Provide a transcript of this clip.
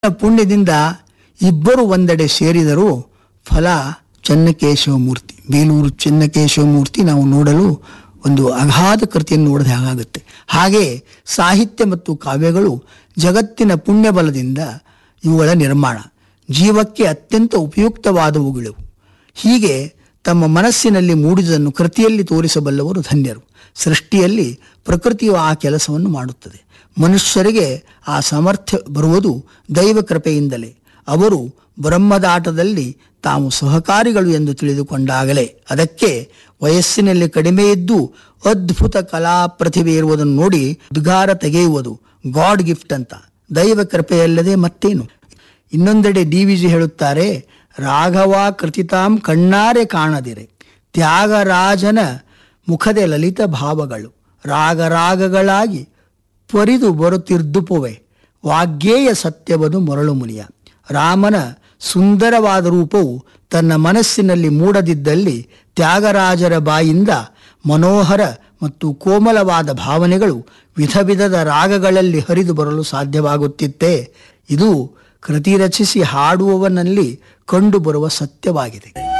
ಪುಣ್ಯದಿಂದ ಇಬ್ಬರು ಒಂದೆಡೆ ಸೇರಿದರೂ ಫಲ ಚನ್ನಕೇಶವ ಮೂರ್ತಿ ಬೇಲೂರು ಚನ್ನಕೇಶವ ಮೂರ್ತಿ ನಾವು ನೋಡಲು ಒಂದು ಅಗಾಧ ಕೃತಿಯನ್ನು ನೋಡಿದ ಹಾಗಾಗುತ್ತೆ ಹಾಗೆ ಸಾಹಿತ್ಯ ಮತ್ತು ಕಾವ್ಯಗಳು ಜಗತ್ತಿನ ಪುಣ್ಯ ಬಲದಿಂದ ಇವುಗಳ ನಿರ್ಮಾಣ ಜೀವಕ್ಕೆ ಅತ್ಯಂತ ಉಪಯುಕ್ತವಾದವುಗಳು ಹೀಗೆ ತಮ್ಮ ಮನಸ್ಸಿನಲ್ಲಿ ಮೂಡಿದನ್ನು ಕೃತಿಯಲ್ಲಿ ತೋರಿಸಬಲ್ಲವರು ಧನ್ಯರು ಸೃಷ್ಟಿಯಲ್ಲಿ ಪ್ರಕೃತಿಯು ಆ ಕೆಲಸವನ್ನು ಮಾಡುತ್ತದೆ ಮನುಷ್ಯರಿಗೆ ಆ ಸಾಮರ್ಥ್ಯ ಬರುವುದು ದೈವ ಕೃಪೆಯಿಂದಲೇ ಅವರು ಬ್ರಹ್ಮದಾಟದಲ್ಲಿ ತಾವು ಸಹಕಾರಿಗಳು ಎಂದು ತಿಳಿದುಕೊಂಡಾಗಲೇ ಅದಕ್ಕೆ ವಯಸ್ಸಿನಲ್ಲಿ ಕಡಿಮೆ ಇದ್ದು ಅದ್ಭುತ ಕಲಾ ಪ್ರತಿಭೆ ಇರುವುದನ್ನು ನೋಡಿ ಉದ್ಗಾರ ತೆಗೆಯುವುದು ಗಾಡ್ ಗಿಫ್ಟ್ ಅಂತ ದೈವ ಕೃಪೆಯಲ್ಲದೆ ಮತ್ತೇನು ಇನ್ನೊಂದೆಡೆ ಡಿ ವಿ ಜಿ ಹೇಳುತ್ತಾರೆ ರಾಘವ ಕೃತಿತಾಂ ಕಣ್ಣಾರೆ ಕಾಣದಿರೆ ತ್ಯಾಗರಾಜನ ಮುಖದೆ ಲಲಿತ ಭಾವಗಳು ರಾಗರಾಗಗಳಾಗಿ ತ್ವರಿದು ಬರುತ್ತಿರ್ದುಪುವೆ ವಾಗ್ಗೇಯ ಸತ್ಯವದು ಮರಳು ಮುನಿಯ ರಾಮನ ಸುಂದರವಾದ ರೂಪವು ತನ್ನ ಮನಸ್ಸಿನಲ್ಲಿ ಮೂಡದಿದ್ದಲ್ಲಿ ತ್ಯಾಗರಾಜರ ಬಾಯಿಂದ ಮನೋಹರ ಮತ್ತು ಕೋಮಲವಾದ ಭಾವನೆಗಳು ವಿಧ ವಿಧದ ರಾಗಗಳಲ್ಲಿ ಹರಿದು ಬರಲು ಸಾಧ್ಯವಾಗುತ್ತಿತ್ತೆ ಇದು ಕೃತಿ ರಚಿಸಿ ಹಾಡುವವನಲ್ಲಿ ಕಂಡುಬರುವ ಸತ್ಯವಾಗಿದೆ